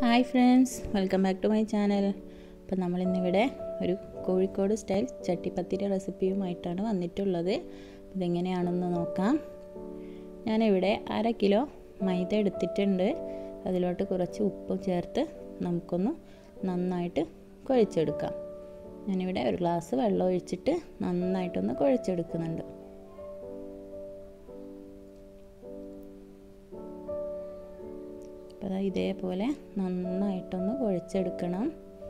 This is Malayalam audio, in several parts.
hi friends welcome back to my channel അപ്പോൾ നമ്മളിന്നിവിടെ ഒരു കോഴിക്കോട് സ്റ്റൈൽ ചട്ടിപ്പത്തിരി റെസിപ്പിയുമായിട്ടാണ് വന്നിട്ടുള്ളത് ഇതെങ്ങനെയാണെന്ന് നോക്കാം ഞാനിവിടെ അര കിലോ മൈദ എടുത്തിട്ടുണ്ട് അതിലോട്ട് കുറച്ച് ഉപ്പും ചേർത്ത് നമുക്കൊന്ന് നന്നായിട്ട് കുഴച്ചെടുക്കാം ഞാനിവിടെ ഒരു ഗ്ലാസ് വെള്ളം ഒഴിച്ചിട്ട് നന്നായിട്ടൊന്ന് കുഴച്ചെടുക്കുന്നുണ്ട് അപ്പോൾ ഇതേപോലെ നന്നായിട്ടൊന്ന് കുഴച്ചെടുക്കണം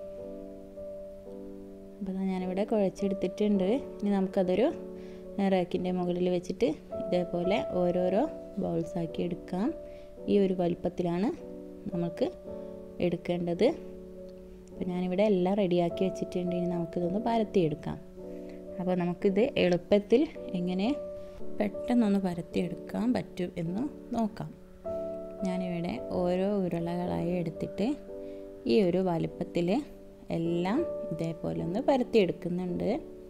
അപ്പോൾ ഞാനിവിടെ കുഴച്ചെടുത്തിട്ടുണ്ട് ഇനി നമുക്കതൊരു റാക്കിൻ്റെ മുകളിൽ വെച്ചിട്ട് ഇതേപോലെ ഓരോരോ ബൗൾസാക്കി എടുക്കാം ഈ ഒരു വലിപ്പത്തിലാണ് നമുക്ക് എടുക്കേണ്ടത് അപ്പോൾ ഞാനിവിടെ എല്ലാം റെഡിയാക്കി വെച്ചിട്ടുണ്ട് ഇനി നമുക്കിതൊന്ന് പരത്തിയെടുക്കാം അപ്പോൾ നമുക്കിത് എളുപ്പത്തിൽ എങ്ങനെ പെട്ടെന്നൊന്ന് പരത്തിയെടുക്കാൻ പറ്റും എന്ന് നോക്കാം ഞാനിവിടെ ഓരോ ഉരുളകളായി എടുത്തിട്ട് ഈ ഒരു വലിപ്പത്തിൽ എല്ലാം ഇതേപോലെ ഒന്ന് പരത്തിയെടുക്കുന്നുണ്ട്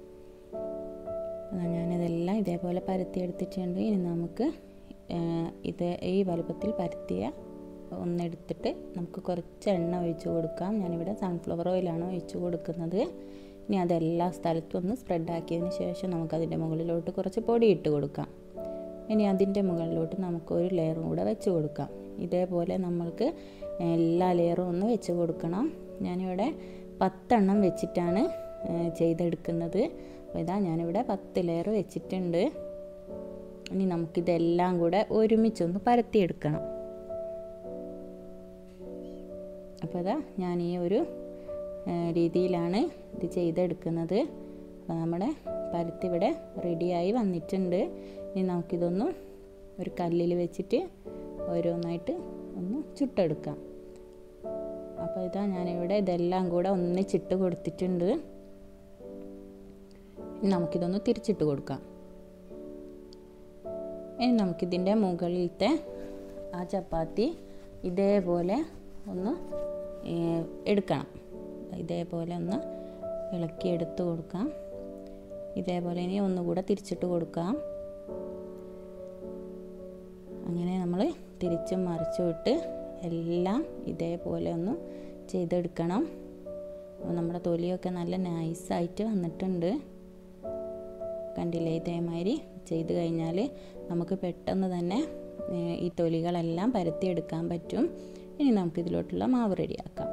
ഞാനിതെല്ലാം ഇതേപോലെ പരത്തിയെടുത്തിട്ടുണ്ട് ഇനി നമുക്ക് ഇത് ഈ വലുപ്പത്തിൽ പരത്തിയ ഒന്നെടുത്തിട്ട് നമുക്ക് കുറച്ച് എണ്ണ ഒഴിച്ച് കൊടുക്കാം ഞാനിവിടെ സൺഫ്ലവർ ഓയിലാണ് ഒഴിച്ച് കൊടുക്കുന്നത് ഇനി അതെല്ലാ സ്ഥലത്തും ഒന്ന് സ്പ്രെഡാക്കിയതിന് ശേഷം നമുക്കതിൻ്റെ മുകളിലോട്ട് കുറച്ച് പൊടി ഇട്ട് കൊടുക്കാം ഇനി അതിൻ്റെ മുകളിലോട്ട് നമുക്ക് ഒരു ലെയറും കൂടെ വെച്ച് കൊടുക്കാം ഇതേപോലെ നമ്മൾക്ക് എല്ലാ ലെയറും ഒന്ന് വെച്ച് കൊടുക്കണം ഞാനിവിടെ പത്തെണ്ണം വെച്ചിട്ടാണ് ചെയ്തെടുക്കുന്നത് അപ്പോൾ ഇതാ ഞാനിവിടെ പത്ത് ലെയർ വെച്ചിട്ടുണ്ട് ഇനി നമുക്കിതെല്ലാം കൂടെ ഒരുമിച്ചൊന്ന് പരത്തിയെടുക്കണം അപ്പോൾ ഇതാ ഞാൻ ഈ ഒരു രീതിയിലാണ് ഇത് ചെയ്തെടുക്കുന്നത് അപ്പോൾ നമ്മുടെ പരുത്തി ഇവിടെ റെഡിയായി വന്നിട്ടുണ്ട് ഇനി നമുക്കിതൊന്ന് ഒരു കല്ലിൽ വെച്ചിട്ട് ഓരോന്നായിട്ട് ഒന്ന് ചുട്ടെടുക്കാം അപ്പോൾ ഇതാ ഞാനിവിടെ ഇതെല്ലാം കൂടെ ഒന്നിച്ചിട്ട് കൊടുത്തിട്ടുണ്ട് ഇനി നമുക്കിതൊന്ന് തിരിച്ചിട്ട് കൊടുക്കാം ഇനി നമുക്കിതിൻ്റെ മുകളിലത്തെ ആ ചപ്പാത്തി ഇതേപോലെ ഒന്ന് എടുക്കണം ഇതേപോലെ ഒന്ന് ഇളക്കി എടുത്ത് കൊടുക്കാം ഇതേപോലെ ഇനി ഒന്നുകൂടെ തിരിച്ചിട്ട് കൊടുക്കാം അങ്ങനെ നമ്മൾ തിരിച്ചും മറിച്ചും ഇട്ട് എല്ലാം ഇതേപോലെ ഒന്ന് ചെയ്തെടുക്കണം അപ്പോൾ നമ്മുടെ തൊലിയൊക്കെ നല്ല നൈസായിട്ട് വന്നിട്ടുണ്ട് കണ്ടില്ലേ ഇതേമാതിരി ചെയ്ത് കഴിഞ്ഞാൽ നമുക്ക് പെട്ടെന്ന് തന്നെ ഈ തൊലികളെല്ലാം പരത്തിയെടുക്കാൻ പറ്റും ഇനി നമുക്കിതിലോട്ടുള്ള മാവ് റെഡിയാക്കാം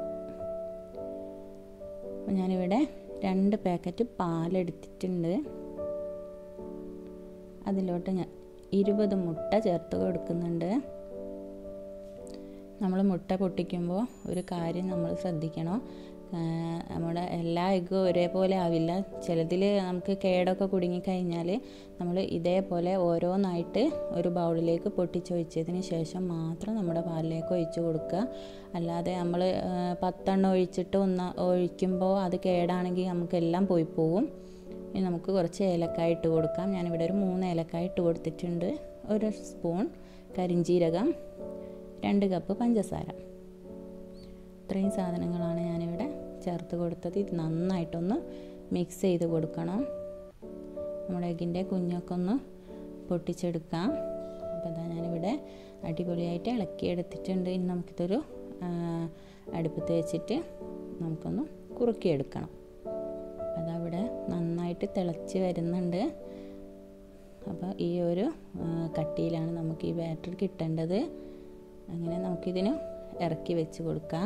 അപ്പോൾ ഞാനിവിടെ രണ്ട് പാക്കറ്റ് പാലെടുത്തിട്ടുണ്ട് അതിലോട്ട് ഞാൻ ഇരുപത് മുട്ട ചേർത്ത് കൊടുക്കുന്നുണ്ട് നമ്മൾ മുട്ട പൊട്ടിക്കുമ്പോൾ ഒരു കാര്യം നമ്മൾ ശ്രദ്ധിക്കണം നമ്മുടെ എല്ലാ എഗ്ഗും ഒരേപോലെ ആവില്ല ചിലതിൽ നമുക്ക് കേടൊക്കെ കുടുങ്ങിക്കഴിഞ്ഞാൽ നമ്മൾ ഇതേപോലെ ഓരോന്നായിട്ട് ഒരു ബൗളിലേക്ക് പൊട്ടിച്ചൊഴിച്ചതിന് ശേഷം മാത്രം നമ്മുടെ പാലിലേക്ക് ഒഴിച്ച് കൊടുക്കുക അല്ലാതെ നമ്മൾ പത്തെണ്ണം ഒഴിച്ചിട്ട് ഒന്ന് ഒഴിക്കുമ്പോൾ അത് കേടാണെങ്കിൽ നമുക്കെല്ലാം പോയി പോവും ഇനി നമുക്ക് കുറച്ച് ഏലക്കായ ഇട്ട് കൊടുക്കാം ഞാനിവിടെ ഒരു മൂന്ന് ഏലക്കായ ഇട്ട് കൊടുത്തിട്ടുണ്ട് ഒരു സ്പൂൺ കരിഞ്ചീരകം രണ്ട് കപ്പ് പഞ്ചസാര ഇത്രയും സാധനങ്ങളാണ് ഞാനിവിടെ ചേർത്ത് കൊടുത്തത് ഇത് നന്നായിട്ടൊന്ന് മിക്സ് ചെയ്ത് കൊടുക്കണം നമ്മുടെ എഗ്ഗിൻ്റെ കുഞ്ഞൊക്കെ ഒന്ന് പൊട്ടിച്ചെടുക്കാം അപ്പോൾ അതാ ഞാനിവിടെ അടിപൊളിയായിട്ട് ഇളക്കിയെടുത്തിട്ടുണ്ട് ഇനി നമുക്കിതൊരു അടുപ്പത്ത് വെച്ചിട്ട് നമുക്കൊന്ന് കുറുക്കിയെടുക്കണം അതവിടെ നന്നായിട്ട് തിളച്ച് വരുന്നുണ്ട് അപ്പോൾ ഈ ഒരു കട്ടിയിലാണ് നമുക്ക് ഈ ബാറ്റർ കിട്ടേണ്ടത് അങ്ങനെ നമുക്കിതിന് ഇറക്കി വെച്ച് കൊടുക്കാം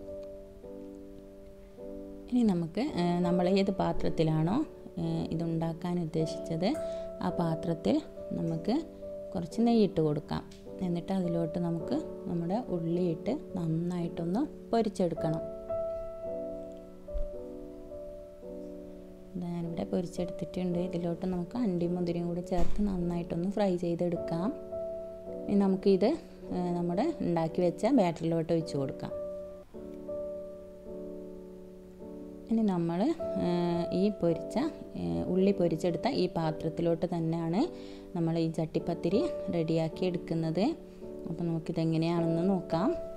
ഇനി നമുക്ക് നമ്മൾ ഏത് പാത്രത്തിലാണോ ഇതുണ്ടാക്കാൻ ഉദ്ദേശിച്ചത് ആ പാത്രത്തിൽ നമുക്ക് കുറച്ച് നെയ്യിട്ട് കൊടുക്കാം എന്നിട്ട് അതിലോട്ട് നമുക്ക് നമ്മുടെ ഉള്ളിയിട്ട് നന്നായിട്ടൊന്ന് പൊരിച്ചെടുക്കണം ഞാനിവിടെ പൊരിച്ചെടുത്തിട്ടുണ്ട് ഇതിലോട്ട് നമുക്ക് അണ്ടിയും മുന്തിരിയും കൂടി ചേർത്ത് നന്നായിട്ടൊന്ന് ഫ്രൈ ചെയ്തെടുക്കാം ഇനി നമുക്കിത് നമ്മുടെ ഉണ്ടാക്കി വെച്ച ബാറ്ററിലോട്ട് ഒഴിച്ച് കൊടുക്കാം ഇനി നമ്മൾ ഈ പൊരിച്ച ഉള്ളി പൊരിച്ചെടുത്ത ഈ പാത്രത്തിലോട്ട് തന്നെയാണ് നമ്മൾ ഈ ചട്ടിപ്പത്തിരി റെഡിയാക്കി എടുക്കുന്നത് അപ്പോൾ നമുക്കിതെങ്ങനെയാണെന്ന് നോക്കാം